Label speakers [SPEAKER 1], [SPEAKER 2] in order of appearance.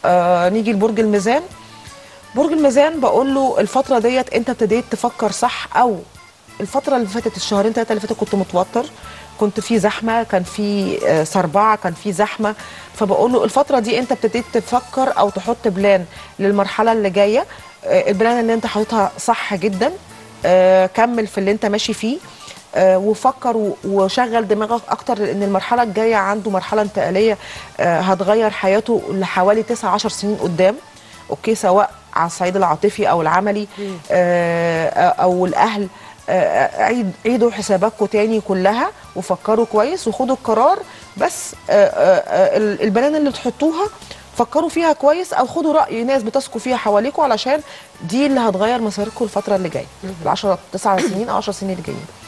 [SPEAKER 1] آه نيجي لبرج الميزان برج الميزان بقول له الفتره ديت انت ابتديت تفكر صح او الفتره اللي فاتت الشهرين ثلاثه اللي فاتوا كنت متوتر كنت في زحمه كان في آه، سربعه كان في زحمه فبقول له الفتره دي انت ابتديت تفكر او تحط بلان للمرحله اللي جايه آه، البلان اللي انت حاططها صح جدا آه، كمل في اللي انت ماشي فيه آه، وفكر و- وشغل دماغك اكتر لان المرحله الجايه عنده مرحله انتقاليه آه، هتغير حياته لحوالي 9 10 سنين قدام اوكي سواء على الصعيد العاطفي او العملي آه، او الاهل آه، عيد عيدوا حساباتكم تاني كلها وفكروا كويس وخدوا القرار بس آه، آه، آه، ال- البلان اللي تحطوها فكروا فيها كويس او خدوا راي ناس بتثقوا فيها حواليكم علشان دي اللي هتغير مساركم الفتره اللي جايه ال 10 9 سنين او 10 سنين اللي جايين